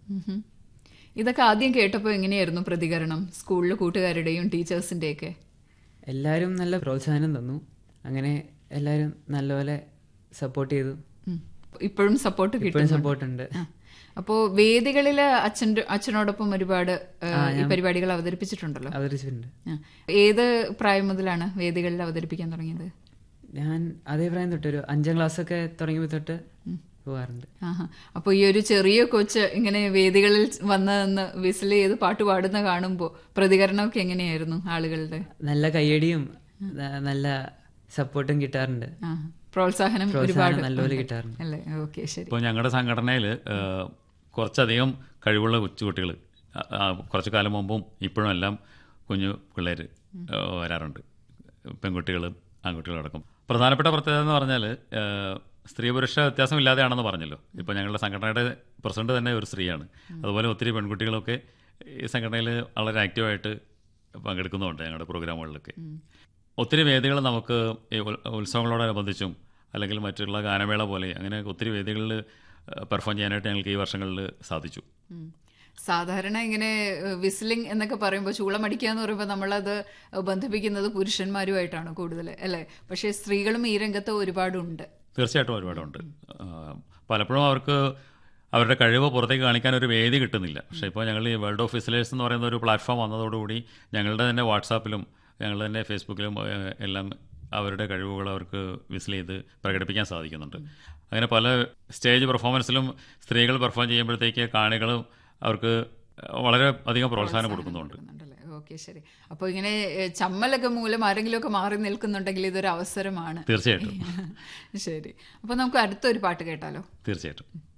ഉഹും. ഇതൊക്കെ ആദ്യം കേട്ടപ്പോൾ എങ്ങനെയായിരുന്നു പ്രതികരണം സ്കൂളിലെ കൂട്ടുകാരുടെയും ടീച്ചേഴ്സിൻ്റെയൊക്കെ എല്ലാവരും നല്ല പ്രോത്സാഹനം തന്നു അങ്ങനെ എല്ലാവരും നല്ലപോലെ സപ്പോർട്ട് ചെയ്തു ഇപ്പോഴും സപ്പോർട്ട് ഇപ്പോഴും കിട്ടും സപ്പോർട്ട് ഉണ്ട് അപ്പോൾ വേദികളിൽ അച്ഛൻ്റെ അച്ഛനോടൊപ്പം ഒരുപാട് ഏഹ്, ഈ പരിപാടികൾ അവതരിപ്പിച്ചിട്ടുണ്ടല്ലോ അവതരിച്ചിട്ടുണ്ട് ആ. ഏത് പ്രായം മുതലാണ് വേദികളിൽ അവതരിപ്പിക്കാൻ തുടങ്ങിയത് ഞാൻ അതേ പ്രായം തൊട്ട് ഒരു അഞ്ചാം ക്ലാസ് ഒക്കെ തുടങ്ങിയപ്പോൾ തൊട്ട് പോകാറുണ്ട് ആഹാ. അപ്പൊ ഈ ഒരു ചെറിയ കൊച്ച് ഇങ്ങനെ വേദികളിൽ വന്ന് നിന്ന് വിസിൽ ചെയ്ത് പാട്ട് പാടുന്ന കാണുമ്പോൾ പ്രതികരണമൊക്കെ എങ്ങനെയായിരുന്നു ആളുകളുടെ നല്ല കയ്യടിയും ന- നല്ല സപ്പോർട്ടും കിട്ടാറുണ്ട് ആഹാ. പ്രോത്സാഹനം ഒരുപാട് പ്രോത്സാഹനം നല്ലപോലെ കിട്ടാറുണ്ട് അല്ലേ ഓക്കെ ശരി ഇപ്പോൾ ഞങ്ങളുടെ സംഘടനയിൽ കുറച്ചധികം കഴിവുള്ള കൊച്ചുകുട്ടികൾ കുറച്ച് കാലം മുമ്പും ഇപ്പോഴും എല്ലാം കുഞ്ഞു പിള്ളേർ വരാറുണ്ട് പെൺകുട്ടികളും ആൺകുട്ടികളടക്കം പ്രധാനപ്പെട്ട പ്രത്യേകത എന്ന് പറഞ്ഞാൽ സ്ത്രീ പുരുഷ വ്യത്യാസമില്ലാതെയാണെന്ന് പറഞ്ഞല്ലോ ഇപ്പോൾ ഞങ്ങളുടെ സംഘടനയുടെ പ്രസിഡന്റ് തന്നെ ഒരു സ്ത്രീയാണ് അതുപോലെ ഒത്തിരി പെൺകുട്ടികളൊക്കെ ഈ സംഘടനയിൽ വളരെ ആക്റ്റീവായിട്ട് പങ്കെടുക്കുന്നുണ്ട് ഞങ്ങളുടെ പ്രോഗ്രാമുകളിലൊക്കെ ഒത്തിരി വേദികൾ നമുക്ക് ഈ ഉൽ- ഉത്സവങ്ങളോടനുബന്ധിച്ചും അല്ലെങ്കിൽ മറ്റുള്ള ഗാനമേള പോലെ അങ്ങനെ ഒത്തിരി വേദികളിൽ പെർഫോം ചെയ്യാനായിട്ട് ഞങ്ങൾക്ക് ഈ വർഷങ്ങളിൽ സാധിച്ചു ഉം. സാധാരണ ഇങ്ങനെ വിസിലിംഗ് എന്നൊക്കെ പറയുമ്പോൾ ചൂളമടിക്കുക എന്ന് പറയുമ്പോൾ നമ്മളത് ബന്ധിപ്പിക്കുന്നത് പുരുഷന്മാരുമായിട്ടാണ് കൂടുതൽ അല്ലേ പക്ഷേ സ്ത്രീകളും ഈ രംഗത്ത് ഒരുപാടുണ്ട് തീർച്ചയായിട്ടും ഒരുപാടുണ്ട് ആ, പലപ്പോഴും അവർക്ക് അവരുടെ കഴിവ് പുറത്തേക്ക് കാണിക്കാൻ ഒരു വേദി കിട്ടുന്നില്ല പക്ഷേ ഇപ്പോൾ ഞങ്ങൾ ഈ വേൾഡ് ഓഫ് വിസിലേഴ്സ് എന്ന് പറയുന്ന ഒരു പ്ലാറ്റ്ഫോം വന്നതോടുകൂടി ഞങ്ങളുടെ തന്നെ വാട്സാപ്പിലും ഞങ്ങളുടെ തന്നെ ഫേസ്ബുക്കിലും ഏഹ്, എല്ലാം അവരുടെ കഴിവുകൾ അവർക്ക് വിസിൽ ചെയ്ത് പ്രകടിപ്പിക്കാൻ സാധിക്കുന്നുണ്ട് അങ്ങനെ പല സ്റ്റേജ് പെർഫോമൻസിലും സ്ത്രീകൾ പെർഫോം ചെയ്യുമ്പോഴത്തേക്ക് കാണികളും അവർക്ക് വളരെ അധികം പ്രോത്സാഹനം കൊടുക്കുന്നുണ്ട് കൊടുക്കുന്നുണ്ടല്ലേ ഓക്കെ ശരി അപ്പോൾ ഇങ്ങനെ ഏഹ്, ചമ്മലൊക്കെ മൂലം ആരെങ്കിലുമൊക്കെ മാറി നിൽക്കുന്നുണ്ടെങ്കിൽ ഇതൊരു അവസരമാണ് തീർച്ചയായിട്ടും ശരി അപ്പോൾ നമുക്ക് അടുത്തൊരു പാട്ട് കേട്ടാലോ തീർച്ചയായിട്ടും